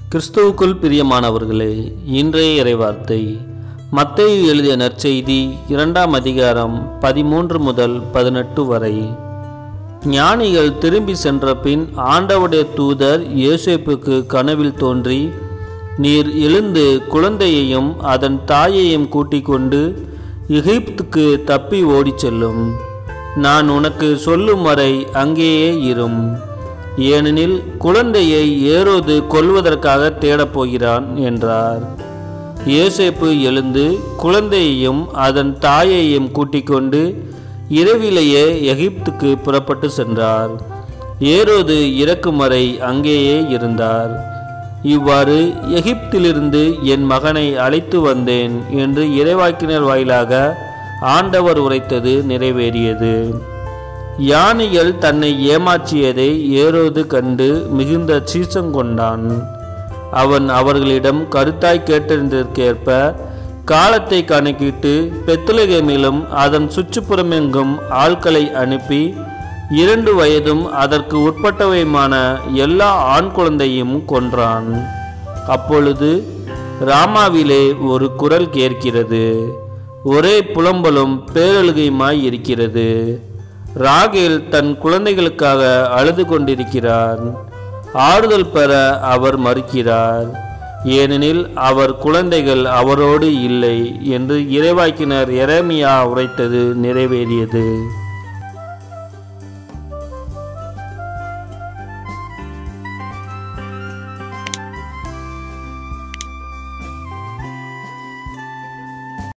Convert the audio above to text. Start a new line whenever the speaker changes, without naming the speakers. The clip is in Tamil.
கிறிஸ்துவுக்குள் பிரியமானவர்களே இன்றைய இறைவார்த்தை மத்தேயு எழுதிய நற்செய்தி இரண்டாம் அதிகாரம் பதிமூன்று முதல் பதினெட்டு வரை ஞானிகள் திரும்பி சென்ற பின் ஆண்டவுடைய தூதர் யோசேப்புக்கு கனவில் தோன்றி நீர் எழுந்து குழந்தையையும் அதன் தாயையும் கூட்டிக் கொண்டு எகிப்துக்கு தப்பி ஓடிச் செல்லும் நான் உனக்கு சொல்லும் வரை அங்கேயே இரும் ஏனெனில் குழந்தையை ஏரோது கொல்வதற்காக தேடப் போகிறான் என்றார் யோசேப்பு எழுந்து குழந்தையையும் அதன் தாயையும் கூட்டிக் கொண்டு இரவிலேயே எகிப்துக்கு புறப்பட்டு சென்றார் ஏரோது இறக்கும் வரை அங்கேயே இருந்தார் இவ்வாறு எகிப்திலிருந்து என் மகனை அழைத்து வந்தேன் என்று இறைவாக்கினர் வாயிலாக ஆண்டவர் உரைத்தது நிறைவேறியது யானைகள் தன்னை ஏமாற்றியதை ஏரோது கண்டு மிகுந்த சீசம் கொண்டான் அவன் அவர்களிடம் கருத்தாய் கேட்டறிந்ததற்கேற்ப காலத்தை கணக்கிட்டு பெத்துலகேமிலும் அதன் சுற்றுப்புறமெங்கும் ஆட்களை அனுப்பி இரண்டு வயதும் அதற்கு உட்பட்டவையுமான எல்லா ஆண் குழந்தையும் கொன்றான் அப்பொழுது ராமாவிலே ஒரு குரல் கேட்கிறது ஒரே புலம்பலும் பேரழுகையுமாய் இருக்கிறது ராகேல் தன் குழந்தைகளுக்காக அழுது கொண்டிருக்கிறார் ஆறுதல் பெற அவர் மறுக்கிறார் ஏனெனில் அவர் குழந்தைகள் அவரோடு இல்லை என்று இறைவாக்கினர் எரேமியா உரைத்தது நிறைவேறியது